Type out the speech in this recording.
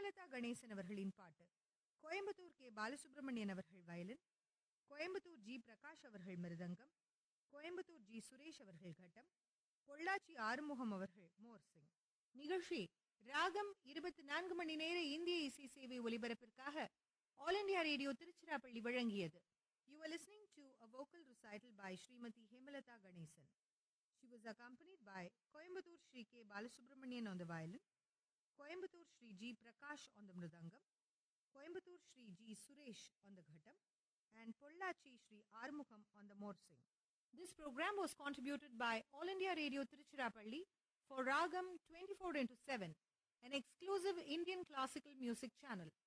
ஹேமலதா கணேசன் அவர்களின் பாட்டு கோயம்புத்தூர் கே பாலசுப்ரமணியன் அவர்கள் வயலின் கோயம்புத்தூர் ஜி பிரகாஷ் அவர்கள் மிருதங்கம் கோயம்புத்தூர் ஜி சுரேஷ் அவர்கள் கட்டம் பொள்ளாச்சி ஆறுமுகம் அவர்கள் மோர்சிங் நிகழ்ச்சி ராகம் இருபத்தி நான்கு மணி நேர இந்திய இசை சேவை ஒலிபரப்பிற்காக ஆல் இந்தியா ரேடியோ திருச்சிராப்பள்ளி வழங்கியது you are listening to a vocal recital by Shrimati Hemalatha Ganesan She was accompanied by Coimbatore Sri K. Balasubramanian on the violin, Coimbatore Sri G. Prakash on the mridangam, Coimbatore Sri G. Suresh on the ghatam, and Pollachi Sri Armukham on the morsing. This program was contributed by All India Radio Tiruchirappalli for Ragam 24 into 7, an exclusive Indian classical music channel.